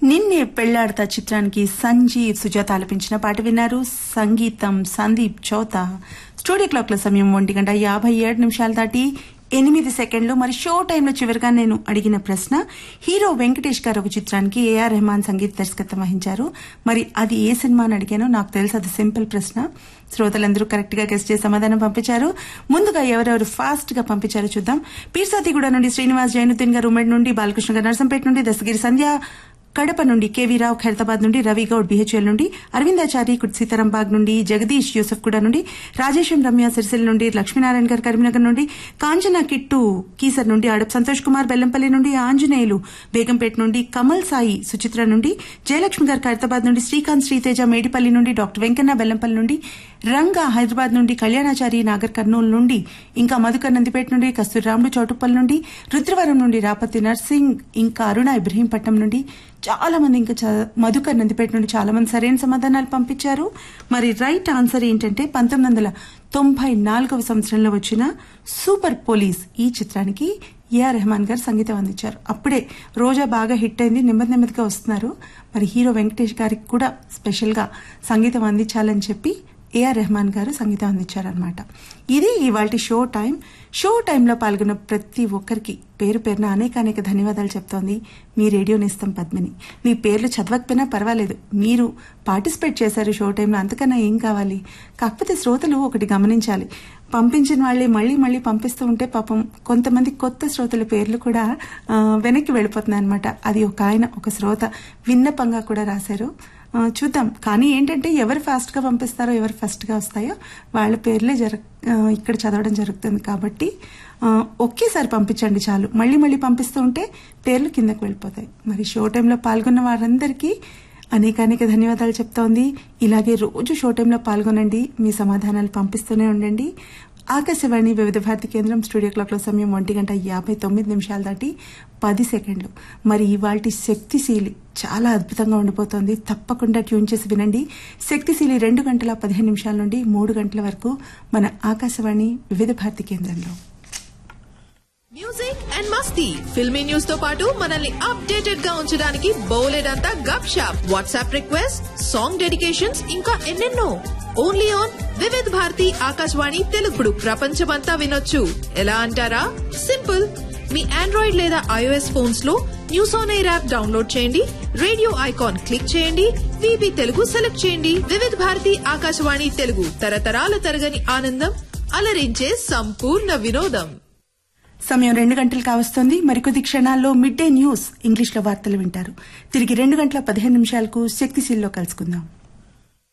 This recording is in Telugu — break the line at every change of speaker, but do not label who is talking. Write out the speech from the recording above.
నిన్నే పెళ్లాడతా చిత్రానికి సంజీవ్ సుజాత ఆలపించిన పాట విన్నారు సంగీతం సందీప్ చౌత స్టూడియో క్లాక్ల సమయం ఒంటి గంట యాభై ఏడు నిమిషాలు దాటి ఎనిమిది సెకండ్లు మరి షో టైంలో చివరిగా నేను అడిగిన ప్రశ్న హీరో వెంకటేష్ గారు ఒక చిత్రానికి ఏఆర్ రెహమాన్ సంగీత దర్శకత్వం వహించారు మరి అది ఏ సినిమా అని అడిగానో నాకు తెలుసు అది సింపుల్ ప్రశ్న శ్రోతలందరూ కరెక్ట్ గా గెస్ట్ చేసి సమాధానం పంపించారు ముందుగా ఎవరెవరు ఫాస్ట్ గా పంపించారో చూద్దాం పీర్సాతిగూడ నుండి శ్రీనివాస్ జైనుద్దీన్ గారు ఉమ్మడి నుండి బాలకృష్ణ గారు నర్సంపేట నుండి దశగిరి సంధ్య కడప నుండి కేవీ రావు ఖైరతాబాద్ నుండి రవి గౌడ్ బిహెచ్ఎల్ నుండి అరవిందాచారి కుట్ సీతారాంబాగ్ నుండి జగదీష్ యూసఫ్ కూడా నుండి రాజేశం రమ్య సిరిసిల్ల నుండి లక్ష్మీనారాయణ గారు కరీంనగర్ నుండి కాంచన కిట్టు కీసర్ నుండి అడప్ సంతోష్ కుమార్ బెల్లంపల్లి నుండి ఆంజనేయులు బేగంపేట నుండి కమల్ సాయి సుచిత్ర నుండి జయలక్ష్మి గారు ఖైరతాబాద్ నుండి శ్రీకాంత్ శ్రీతేజ మేడిపల్లి నుండి డాక్టర్ వెంకన్న బెల్లంపల్లి నుండి రంగా హైదరాబాద్ నుండి కళ్యాణాచారి నాగర్ కర్నూలు నుండి ఇంకా మధుకర్ నందిపేట నుండి కస్తూరి రాముడు చౌటుప్పల్ నుండి రుద్రవరం నుండి రాపతి నర్సింగ్ ఇంకా అరుణ ఇబ్రహీంపట్నం నుండి చాలా మంది ఇంకా చ- మధుకర్ నందిపేట నుండి చాలా మంది సరైన సమాధానాలు పంపించారు మరి రైట్ ఆన్సర్ ఏంటంటే పంతొమ్మిది వందల తొంభై నాలుగవ సంవత్సరంలో వచ్చిన సూపర్ పోలీస్ ఈ చిత్రానికి ఏఆర్ రెహమాన్ గారు సంగీతం అందించారు అప్పుడే రోజా బాగా హిట్ అయింది నెమ్మది నెమ్మదిగా వస్తున్నారు మరి హీరో వెంకటేష్ గారికి కూడా స్పెషల్ గా సంగీతం అందించాలని చెప్పి ఏఆర్ రెహమాన్ గారు సంగీతం అందించారనమాట ఇది ఇవాళ షో టైం షో టైంలో పాల్గొన్న ప్రతి ఒక్కరికి పేరు పేరున అనేక అనేక ధన్యవాదాలు చెప్తోంది మీ రేడియో నేస్తం పద్మిని మీ పేర్లు చదవకపోయినా పర్వాలేదు మీరు పార్టిసిపేట్ చేశారు షో టైంలో అంతకన్నా ఏం కావాలి కాకపోతే శ్రోతలు ఒకటి గమనించాలి పంపించిన వాళ్ళే మళ్ళీ మళ్ళీ పంపిస్తూ ఉంటే పాపం కొంతమంది కొత్త శ్రోతల పేర్లు కూడా ఆ, వెనక్కి వెళ్ళిపోతున్నాయి అనమాట అది ఒక ఆయన ఒక శ్రోత విన్నపంగా కూడా రాశారు ఆ, చూద్దాం కానీ ఏంటంటే ఎవరు ఫాస్ట్ గా పంపిస్తారో ఎవరు ఫస్ట్ గా వస్తాయో వాళ్ళ పేర్లే జర ఆ, ఇక్కడ చదవడం జరుగుతుంది కాబట్టి ఆ, ఒకేసారి పంపించండి చాలు మళ్ళీ మళ్ళీ పంపిస్తూ ఉంటే పేర్లు కిందకు వెళ్ళిపోతాయి మరి షో టైంలో పాల్గొన్న వారందరికీ అనేక అనేక ధన్యవాదాలు చెప్తోంది ఇలాగే రోజు షో టైంలో పాల్గొనండి మీ సమాధానాలు పంపిస్తూనే ఉండండి ఆకాశవాణి వివిధ భారతి కేంద్రం స్టూడియో క్లాక్లో సమయం ఒంటి గంట యాభై తొమ్మిది నిమిషాలు దాటి పది సెకండ్లు మరి ఇవాల్టి శక్తిశీలి చాలా అద్భుతంగా ఉండిపోతుంది తప్పకుండా ట్యూన్ చేసి వినండి శక్తిశీలి రెండు గంటల పదిహేను నిమిషాల నుండి మూడు గంటల వరకు మన ఆకాశవాణి వివిధ భారతి కేంద్రంలో
మ్యూజిక్ అండ్ మస్తీ ఫిల్మీ న్యూస్ తో పాటు మనల్ని అప్డేటెడ్ గా ఉంచడానికి బోలెడంతా Gup Shup WhatsApp request song dedications ఇంకా ఎన్నెన్నో ఓన్లీ ఆన్ వివిధ్ భారతి ఆకాశవాణి తెలుగుడు ప్రపంచమంతా వినొచ్చు ఎలా అంటారా సింపుల్ మీ ఆండ్రాయిడ్ లేదా ఐఓఎస్ ఫోన్స్ లో News On Air app download చేయండి రేడియో ఐకాన్ క్లిక్ చేయండి విబి తెలుగు సెలెక్ట్ చేయండి వివిధ్ భారతి ఆకాశవాణి తెలుగు తరతరాల తరగని ఆనందం అలరించే సంపూర్ణ వినోదం
సమయం రెండు గంటలు కావస్తోంది మరికొద్ది క్షణాల్లో మిడ్ డే న్యూస్ ఇంగ్లీష్లో వార్తలు వింటారు తిరిగి రెండు గంటల పదిహేను నిమిషాలకు శక్తిశీల్లో కలుసుకుందాం